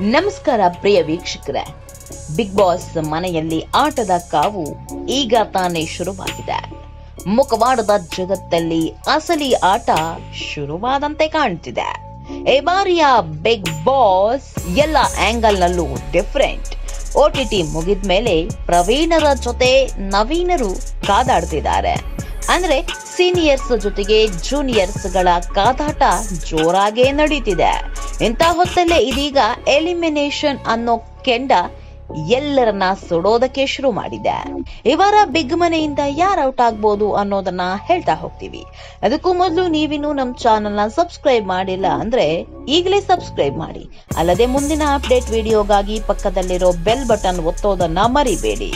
ನಮಸ್ಕಾರ ಪ್ರಿಯ ವೀಕ್ಷಕರೇ big boss ಮನೆಯಲ್ಲಿ ಆಟದ ಕಾವು ಈಗ ತಾನೇ ಶುರುವಾಗಿದೆ ಮುಖವಾಡದ ಜಗತ್ತಲ್ಲಿ ಅಸಲಿ ಆಟ ಶುರುವಾದಂತೆ ಕಾಣ್ತಿದೆ ಈ ಬಾರಿಯ ಬಿಗ್ ಬಾಸ್ ಎಲ್ಲ ಆಂಗಲ್ ನಲ್ಲೂ ಡಿಫರೆಂಟ್ ಓಟಿಟಿ ಮುಗಿದ್ಮೇಲೆ ಪ್ರವೀಣರ ಜೊತೆ ನವೀನರು ಕಾದಾಡ್ತಿದ್ದಾರೆ ಅಂದ್ರೆ ಸೀನಿಯರ್ಸ್ ಜೊತೆಗೆ ಜೂನಿಯರ್ಸ್ ಗಳ ಕಾದಾಟ ಜೋರಾಗೇ ನಡೀತಿದೆ ಇಂಥ ಹೊತ್ತಲ್ಲೇ ಇದೀಗ ಎಲಿಮಿನೇಷನ್ ಅನ್ನೋ ಕೆಂಡ ಎಲ್ಲರನ್ನ ಸುಡೋದಕ್ಕೆ ಶುರು ಮಾಡಿದೆ ಇವರ ಬಿಗ್ ಮನೆಯಿಂದ ಯಾರು ಔಟ್ ಆಗ್ಬೋದು ಅನ್ನೋದನ್ನ ಹೇಳ್ತಾ ಹೋಗ್ತೀವಿ ಅದಕ್ಕೂ ಮೊದಲು ನೀವಿನ್ನು ನಮ್ಮ ಚಾನೆಲ್ ನ ಸಬ್ಸ್ಕ್ರೈಬ್ ಮಾಡಿಲ್ಲ ಅಂದ್ರೆ ಈಗಲೇ ಸಬ್ಸ್ಕ್ರೈಬ್ ಮಾಡಿ ಅಲ್ಲದೆ ಮುಂದಿನ ಅಪ್ಡೇಟ್ ವಿಡಿಯೋಗಾಗಿ ಪಕ್ಕದಲ್ಲಿರೋ ಬೆಲ್ ಬಟನ್ ಒತ್ತೋದನ್ನ ಮರಿಬೇಡಿ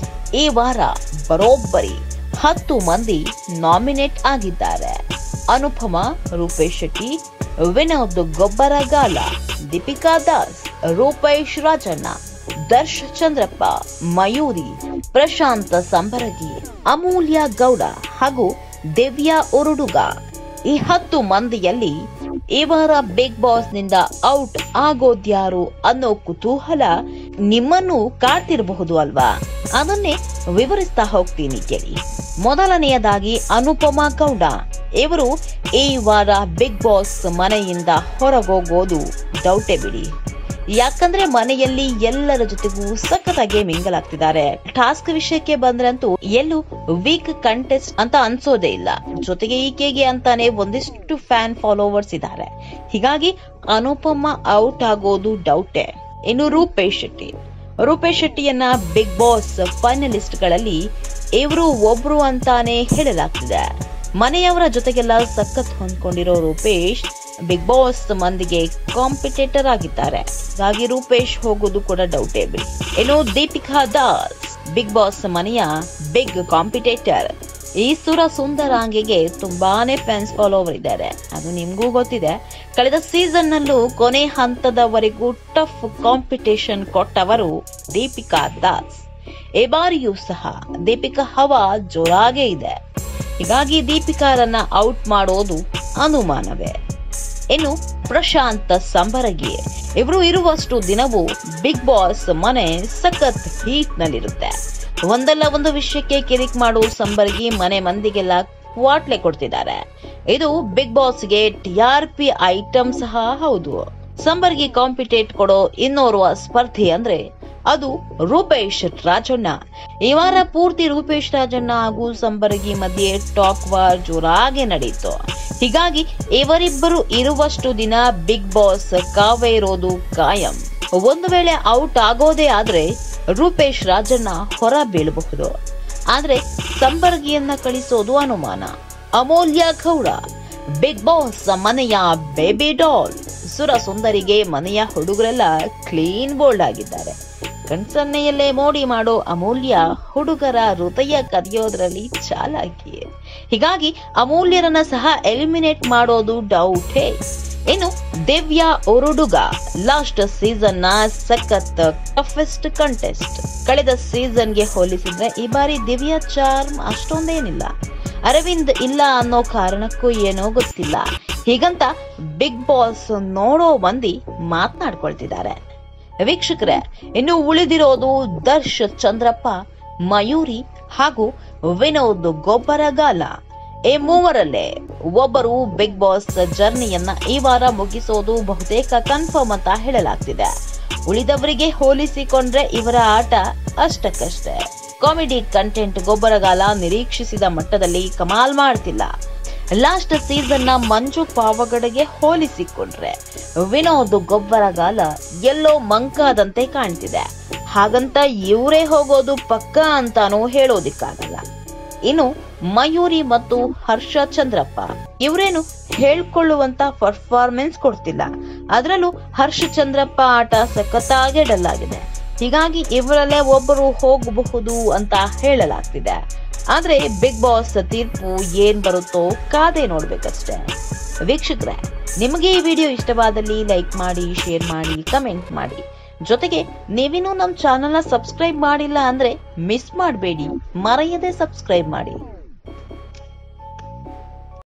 ಈ ವಾರ ಬರೋಬ್ಬರಿ ಹತ್ತು ಮಂದಿ ನಾಮಿನೇಟ್ ಆಗಿದ್ದಾರೆ ಅನುಪಮ ರೂಪೇಶ್ ಶೆಟ್ಟಿ ವಿನೋದ್ ಗೊಬ್ಬರಗಾಲ ದೀಪಿಕಾ ದಾಸ್ ರೂಪೇಶ್ ರಾಜಣ್ಣ ದರ್ಶ್ ಚಂದ್ರಪ್ಪ ಮಯೂರಿ ಪ್ರಶಾಂತ್ ಸಂಬರಗಿ ಅಮೂಲ್ಯ ಗೌಡ ಹಾಗೂ ದಿವ್ಯಾ ಉರುಡುಗ ಈ ಹತ್ತು ಮಂದಿಯಲ್ಲಿ ಇವರ ಬಿಗ್ ಬಾಸ್ ನಿಂದ ಔಟ್ ಆಗೋದ್ಯಾರು ಅನ್ನೋ ಕುತೂಹಲ ನಿಮ್ಮನ್ನು ಕಾಡ್ತಿರಬಹುದು ಅಲ್ವಾ ಅದನ್ನೇ ವಿವರಿಸ್ತಾ ಹೋಗ್ತೀನಿ ಕೇಳಿ ಮೊದಲನೆಯದಾಗಿ ಅನುಪಮಾ ಗೌಡ ಇವರು ಈ ವಾರ ಬಿಗ್ ಬಾಸ್ ಮನೆಯಿಂದ ಹೊರಗೋಗೋದು ಡೌಟೇ ಬಿಡಿ ಯಾಕಂದ್ರೆ ಮನೆಯಲ್ಲಿ ಎಲ್ಲರ ಜೊತೆಗೂ ಸಖತ್ತಾಗಿ ಮಿಂಗಲ್ ಆಗ್ತಿದ್ದಾರೆ ಟಾಸ್ಕ್ ವಿಷಯಕ್ಕೆ ಬಂದ್ರಂತೂ ಎಲ್ಲೂ ವೀಕ್ ಕಂಟೆಸ್ಟ್ ಅಂತ ಅನ್ಸೋದೇ ಇಲ್ಲ ಜೊತೆಗೆ ಈಕೆಗೆ ಅಂತಾನೆ ಒಂದಿಷ್ಟು ಫ್ಯಾನ್ ಫಾಲೋವರ್ಸ್ ಇದ್ದಾರೆ ಹೀಗಾಗಿ ಅನುಪಮ ಔಟ್ ಆಗೋದು ಡೌಟೇ ಇನ್ನು ರೂಪೇಶ್ ಶೆಟ್ಟಿ ರೂಪೇಶ್ ಶೆಟ್ಟಿಯನ್ನ ಬಿಗ್ ಬಾಸ್ ಫೈನಲಿಸ್ಟ್ ಗಳಲ್ಲಿ ಇವರು ಒಬ್ರು ಅಂತಾನೆ ಹೇಳಲಾಗ್ತಿದೆ ಮನೆಯವರ ಜೊತೆಗೆಲ್ಲ ಸಖತ್ ಹೊಂದ್ಕೊಂಡಿರೋ ರೂಪೇಶ್ ಬಿಗ್ ಬಾಸ್ ಮಂದಿಗೆ ಕಾಂಪಿಟೇಟರ್ ಆಗಿದ್ದಾರೆ ಹಾಗಾಗಿ ರೂಪೇಶ್ ಹೋಗೋದು ಕೂಡ ಡೌಟೇ ಬಿಡಿ ಇನ್ನು ದೀಪಿಕಾ ದಾಸ್ ಬಿಗ್ ಬಾಸ್ ಮನೆಯ ಬಿಗ್ ಕಾಂಪಿಟೇಟರ್ ಈ ಸುರ ಸುಂದರಾಂಗಿಗೆ ತುಂಬಾನೇ ಫ್ಯಾನ್ಸ್ ಫಾಲೋವರ್ ಇದ್ದಾರೆ ಅದು ನಿಮ್ಗೂ ಗೊತ್ತಿದೆ ಕಳೆದ ಸೀಸನ್ ನಲ್ಲೂ ಕೊನೆ ಹಂತದವರೆಗೂ ಟಫ್ ಕಾಂಪಿಟೇಷನ್ ಕೊಟ್ಟವರು ದೀಪಿಕಾ ದಾಸ್ ಈ ಬಾರಿಯೂ ಸಹ ದೀಪಿಕಾ ಹವಾ ಜೋರಾಗೇ ಇದೆ ಹೀಗಾಗಿ ದೀಪಿಕಾರನ್ನ ಔಟ್ ಮಾಡೋದು ಅನುಮಾನವೇ ಇನ್ನು ಪ್ರಶಾಂತ್ ಸಂಬರಗಿ ಇವರು ಇರುವಷ್ಟು ದಿನವೂ ಬಿಗ್ ಬಾಸ್ ಮನೆ ಸಖತ್ ಹೀಟ್ ನಲ್ಲಿರುತ್ತೆ ಒಂದಲ್ಲ ಒಂದು ವಿಷಯಕ್ಕೆ ಕಿರಿಕ್ ಮಾಡೋ ಸಂಬರಗಿ ಮನೆ ಮಂದಿಗೆಲ್ಲ ಕ್ವಾಟ್ಲೆ ಕೊಡ್ತಿದ್ದಾರೆ ಇದು ಬಿಗ್ ಬಾಸ್ಗೆ ಟಿಆರ್ ಪಿ ಐಟಮ್ ಸಹ ಹೌದು ಸಂಬರ್ಗಿ ಕಾಂಪಿಟೇಟ್ ಕೊಡೋ ಇನ್ನೋರ್ವ ಸ್ಪರ್ಧಿ ಅಂದ್ರೆ ಅದು ರೂಪೇಶ್ ರಾಜಣ್ಣ ಈ ವಾರ ಪೂರ್ತಿ ರೂಪೇಶ್ ರಾಜಣ್ಣ ಹಾಗೂ ಸಂಬರಗಿ ಮಧ್ಯೆ ಟಾಕ್ ವಾರ್ ಜೋರಾಗಿ ನಡೆಯಿತು ಹೀಗಾಗಿ ಇವರಿಬ್ಬರು ಇರುವಷ್ಟು ದಿನ ಬಿಗ್ ಬಾಸ್ ಕಾವೇ ಇರೋದು ಕಾಯಂ ಒಂದು ವೇಳೆ ಔಟ್ ಆಗೋದೇ ಆದ್ರೆ ರೂಪೇಶ್ ರಾಜಣ್ಣ ಹೊರ ಬೀಳಬಹುದು ಆದ್ರೆ ಸಂಬರ್ಗಿಯನ್ನ ಕಳಿಸೋದು ಅನುಮಾನ ಅಮೂಲ್ಯ ಗೌಡ ಬಿಗ್ ಬಾಸ್ ಮನೆಯ ಬೇಬಿ ಡಾಲ್ ಸುರ ಸುಂದರಿಗೆ ಮನೆಯ ಹುಡುಗರೆಲ್ಲ ಕ್ಲೀನ್ ಬೋಲ್ಡ್ ಆಗಿದ್ದಾರೆ ಕಣ್ಸನ್ನೆಯಲ್ಲೇ ಮೋಡಿ ಮಾಡೋ ಅಮೂಲ್ಯ ಹುಡುಗರ ಹೃದಯ ಕದಿಯೋದ್ರಲ್ಲಿ ಚಾಲಾಕಿ ಹೀಗಾಗಿ ಅಮೂಲ್ಯರನ್ನ ಸಹ ಎಲಿಮಿನೇಟ್ ಮಾಡೋದು ಡೌಟೇ ಇನ್ನು ದಿವ್ಯಾ ಉರುಡುಗ ಲಾಸ್ಟ್ ಸೀಸನ್ ನ ಸಖತ್ ಟಫೆಸ್ಟ್ ಕಂಟೆಸ್ಟ್ ಕಳೆದ ಸೀಸನ್ಗೆ ಹೋಲಿಸಿದ್ರೆ ಈ ಬಾರಿ ದಿವ್ಯಾ ಚಾರ್ಮ್ ಅಷ್ಟೊಂದೇನಿಲ್ಲ ಅರವಿಂದ್ ಇಲ್ಲ ಅನ್ನೋ ಕಾರಣಕ್ಕೂ ಏನೋ ಗೊತ್ತಿಲ್ಲ ಹೀಗಂತ ಬಿಗ್ ಬಾಸ್ ನೋಡೋ ಮಂದಿ ಮಾತನಾಡ್ಕೊಳ್ತಿದ್ದಾರೆ ವೀಕ್ಷಕರೇ ಇನ್ನು ಉಳಿದಿರೋದು ದರ್ಶ್ ಚಂದ್ರಪ್ಪ ಮಯೂರಿ ಹಾಗೂ ವಿನೋದ್ ಗೊಬ್ಬರಗಾಲ ಈ ಮೂವರಲ್ಲೇ ಒಬ್ಬರು ಬಿಗ್ ಬಾಸ್ ಜರ್ನಿಯನ್ನ ಈ ವಾರ ಮುಗಿಸೋದು ಬಹುತೇಕ ಕನ್ಫರ್ಮ್ ಅಂತ ಹೇಳಲಾಗ್ತಿದೆ ಉಳಿದವರಿಗೆ ಹೋಲಿಸಿಕೊಂಡ್ರೆ ಇವರ ಆಟ ಅಷ್ಟಕ್ಕಷ್ಟೇ ಕಾಮಿಡಿ ಕಂಟೆಂಟ್ ಗೊಬ್ಬರಗಾಲ ನಿರೀಕ್ಷಿಸಿದ ಮಟ್ಟದಲ್ಲಿ ಕಮಾಲ್ ಮಾಡ್ತಿಲ್ಲ ಲಾಸ್ಟ್ ಸೀಸನ್ ನ ಮಂಜು ಪಾವಗಡೆಗೆ ಹೋಲಿಸಿಕೊಂಡ್ರೆ ವಿನೋದ್ ಗೊಬ್ಬರಗಾಲ ಎಲ್ಲೋ ಮಂಕಾದಂತೆ ಕಾಣ್ತಿದೆ ಹಾಗಂತ ಇವರೇ ಹೋಗೋದು ಪಕ್ಕ ಅಂತಾನೂ ಹೇಳೋದಿಕ್ಕಾಗಲ್ಲ ಇನ್ನು ಮಯೂರಿ ಮತ್ತು ಹರ್ಷ ಚಂದ್ರಪ್ಪ ಇವರೇನು ಹೇಳ್ಕೊಳ್ಳುವಂತ ಪರ್ಫಾರ್ಮೆನ್ಸ್ ಕೊಡ್ತಿಲ್ಲ ಅದರಲ್ಲೂ ಹರ್ಷ ಚಂದ್ರಪ್ಪ ಆಟ ಸಖತ್ತಾಗಿ ಡಲ್ಲಾಗಿದೆ ಹೀಗಾಗಿ ಇವರಲ್ಲೇ ಒಬ್ಬರು ಹೋಗಬಹುದು ಅಂತ ಹೇಳಲಾಗ್ತಿದೆ ಆದ್ರೆ ಬಿಗ್ ಬಾಸ್ ತೀರ್ಪು ಏನ್ ಬರುತ್ತೋ ಕಾದೆ ನೋಡ್ಬೇಕಷ್ಟೇ ವೀಕ್ಷಕರೇ ನಿಮಗೆ ಈ ವಿಡಿಯೋ ಇಷ್ಟವಾದಲ್ಲಿ ಲೈಕ್ ಮಾಡಿ ಶೇರ್ ಮಾಡಿ ಕಮೆಂಟ್ ಮಾಡಿ ಜೊತೆಗೆ ನೀವಿನ್ನೂ ನಮ್ಮ ಚಾನೆಲ್ನ ಸಬ್ಸ್ಕ್ರೈಬ್ ಮಾಡಿಲ್ಲ ಅಂದ್ರೆ ಮಿಸ್ ಮಾಡಬೇಡಿ ಮರೆಯದೆ ಸಬ್ಸ್ಕ್ರೈಬ್ ಮಾಡಿ